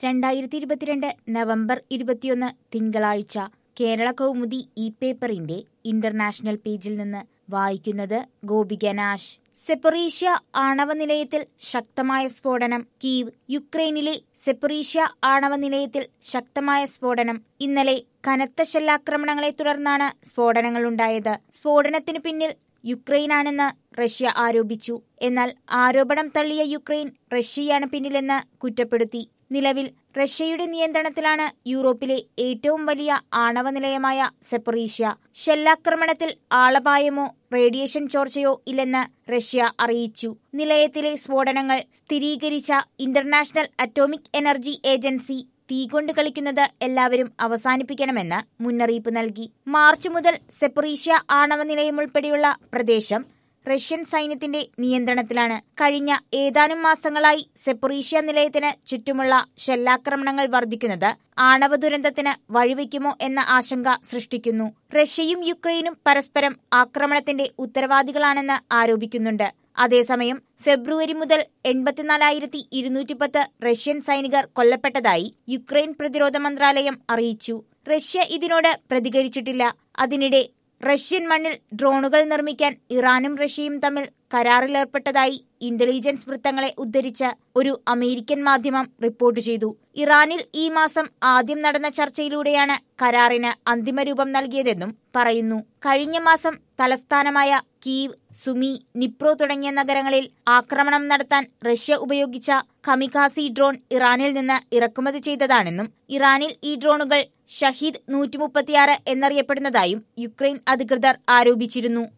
രണ്ടായിരത്തി ഇരുപത്തിരണ്ട് നവംബർ ഇരുപത്തിയൊന്ന് തിങ്കളാഴ്ച കേരള കൗമുദി ഇ പേപ്പറിന്റെ ഇന്റർനാഷണൽ പേജിൽ നിന്ന് വായിക്കുന്നത് ഗോപിക നാശ് സെപ്പറീഷ്യ ആണവ നിലയത്തിൽ ശക്തമായ സ്ഫോടനം കീവ് യുക്രൈനിലെ സെപ്പറീഷ്യ ആണവ നിലയത്തിൽ ശക്തമായ സ്ഫോടനം ഇന്നലെ കനത്ത ഷെല്ലാക്രമണങ്ങളെ തുടർന്നാണ് സ്ഫോടനങ്ങളുണ്ടായത് സ്ഫോടനത്തിനു പിന്നിൽ യുക്രൈനാണെന്ന് റഷ്യ ആരോപിച്ചു എന്നാൽ ആരോപണം തള്ളിയ യുക്രൈൻ റഷ്യയാണ് പിന്നിലെന്ന് കുറ്റപ്പെടുത്തി നിലവിൽ റഷ്യയുടെ നിയന്ത്രണത്തിലാണ് യൂറോപ്പിലെ ഏറ്റവും വലിയ ആണവ നിലയമായ സെപ്പറീഷ്യ ഷെല്ലാക്രമണത്തിൽ ആളപായമോ റേഡിയേഷൻ ചോർച്ചയോ ഇല്ലെന്ന് റഷ്യ അറിയിച്ചു നിലയത്തിലെ സ്ഫോടനങ്ങൾ സ്ഥിരീകരിച്ച ഇന്റർനാഷണൽ അറ്റോമിക് എനർജി ഏജൻസി തീകൊണ്ട് കളിക്കുന്നത് എല്ലാവരും അവസാനിപ്പിക്കണമെന്ന് മുന്നറിയിപ്പ് നൽകി മാർച്ച് മുതൽ സെപ്പറീഷ്യ ആണവ നിലയം ഉൾപ്പെടെയുള്ള പ്രദേശം റഷ്യൻ സൈന്യത്തിന്റെ നിയന്ത്രണത്തിലാണ് കഴിഞ്ഞ ഏതാനും മാസങ്ങളായി സെപ്പറീഷ്യ നിലയത്തിന് ചുറ്റുമുള്ള ഷെല്ലാക്രമണങ്ങൾ വർദ്ധിക്കുന്നത് ആണവ ദുരന്തത്തിന് വഴിവെക്കുമോ എന്ന ആശങ്ക സൃഷ്ടിക്കുന്നു റഷ്യയും യുക്രൈനും പരസ്പരം ആക്രമണത്തിന്റെ ഉത്തരവാദികളാണെന്ന് ആരോപിക്കുന്നുണ്ട് അതേസമയം ഫെബ്രുവരി മുതൽ എൺപത്തിനാലായിരത്തി ഇരുന്നൂറ്റി പത്ത് റഷ്യൻ സൈനികർ കൊല്ലപ്പെട്ടതായി യുക്രൈൻ പ്രതിരോധ മന്ത്രാലയം അറിയിച്ചു റഷ്യ ഇതിനോട് പ്രതികരിച്ചിട്ടില്ല അതിനിടെ റഷ്യൻ മണ്ണിൽ ഡ്രോണുകൾ നിർമ്മിക്കാൻ ഇറാനും റഷ്യയും തമ്മിൽ കരാറിലേർപ്പെട്ടതായി ഇന്റലിജൻസ് വൃത്തങ്ങളെ ഉദ്ധരിച്ച് ഒരു അമേരിക്കൻ മാധ്യമം റിപ്പോർട്ട് ചെയ്തു ഇറാനിൽ ഈ മാസം ആദ്യം നടന്ന ചർച്ചയിലൂടെയാണ് കരാറിന് അന്തിമരൂപം നൽകിയതെന്നും പറയുന്നു കഴിഞ്ഞ മാസം തലസ്ഥാനമായ കീവ് സുമി നിപ്രോ തുടങ്ങിയ നഗരങ്ങളിൽ ആക്രമണം നടത്താൻ റഷ്യ ഉപയോഗിച്ച ഖമിഖാസി ഡ്രോൺ ഇറാനിൽ നിന്ന് ഇറക്കുമതി ചെയ്തതാണെന്നും ഇറാനിൽ ഈ ഡ്രോണുകൾ ഷഹീദ് നൂറ്റി എന്നറിയപ്പെടുന്നതായും യുക്രൈൻ അധികൃതർ ആരോപിച്ചിരുന്നു